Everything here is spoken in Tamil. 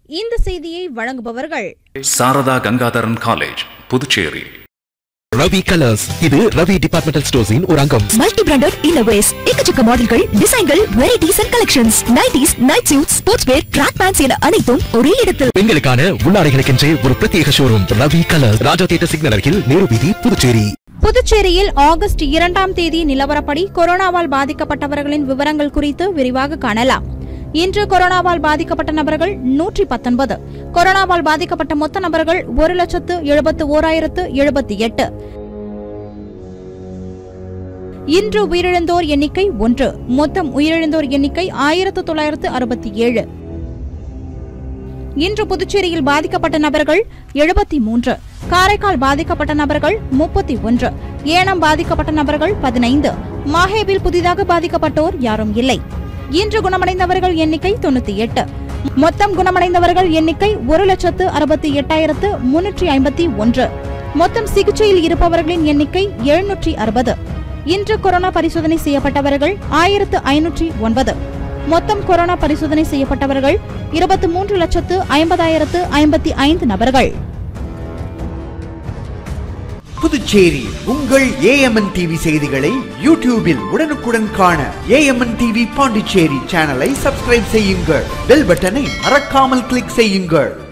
இந்த செய்தியை வழங்குபவர்கள் சாரதா கங்காதரன் காலேஜ் புதுச்சேரி ரவி கலர்ஸ் இது ரவி டிபார்ட்மெண்டல் ஸ்டோர்ஸின் ஒரு அங்கம் மல்டி பிராண்டட் இன்னோவேஸ் எக்கச்சக்க மாடல்கள் டிசைன்கள் varieties and collections nighties night suit sports wear track pants என அனைத்தும் ஒரே இடத்தில் பெண்களுக்கான உள்ளாடைகளுக்கென்றே ஒரு பிரத்யேக showroom Ravi colours Raja theatre signal அருகில் நேரு வீதி புதுச்சேரி புதுச்சேரியில் ஆகஸ்ட் இரண்டாம் தேதி நிலவரப்படி கொரோனாவால் பாதிக்கப்பட்டவர்களின் விவரங்கள் குறித்து விரிவாக காணலாம் இன்று கொரோனாவால் பாதிக்கப்பட்ட நபர்கள் நூற்றி பத்தொன்பது கொரோனாவால் பாதிக்கப்பட்ட மொத்த நபர்கள் ஒரு லட்சத்து எழுபத்து ஓராயிரத்து எழுபத்தி எட்டு இன்று உயிரிழந்தோர் எண்ணிக்கை ஒன்று மொத்தம் உயிரிழந்தோர் எண்ணிக்கை ஆயிரத்து தொள்ளாயிரத்து அறுபத்தி ஏழு இன்று புதுச்சேரியில் பாதிக்கப்பட்ட நபர்கள் எழுபத்தி மூன்று காரைக்கால் பாதிக்கப்பட்ட நபர்கள் முப்பத்தி ஒன்று ஏனம் பாதிக்கப்பட்ட நபர்கள் பதினைந்து மாஹேவில் புதிதாக பாதிக்கப்பட்டோர் யாரும் இல்லை இன்று குணமடைந்தவர்கள் எண்ணிக்கை தொண்ணூத்தி எட்டு மொத்தம் குணமடைந்தவர்கள் எண்ணிக்கை ஒரு லட்சத்து அறுபத்தி எட்டாயிரத்து முன்னூற்றி ஐம்பத்தி ஒன்று மொத்தம் சிகிச்சையில் இருப்பவர்களின் எண்ணிக்கை எழுநூற்றி அறுபது இன்று கொரோனா பரிசோதனை செய்யப்பட்டவர்கள் ஆயிரத்து ஐநூற்றி ஒன்பது மொத்தம் கொரோனா பரிசோதனை செய்யப்பட்டவர்கள் இருபத்தி மூன்று லட்சத்து ஐம்பதாயிரத்து ஐம்பத்தி ஐந்து நபர்கள் புதுச்சேரி உங்கள் ஏஎம்என் டிவி செய்திகளை யூடியூபில் உடனுக்குடன் காண ஏஎம்என் டிவி பாண்டிச்சேரி சேனலை சப்ஸ்கிரைப் செய்யுங்கள் பெல் பட்டனை மறக்காமல் கிளிக் செய்யுங்கள்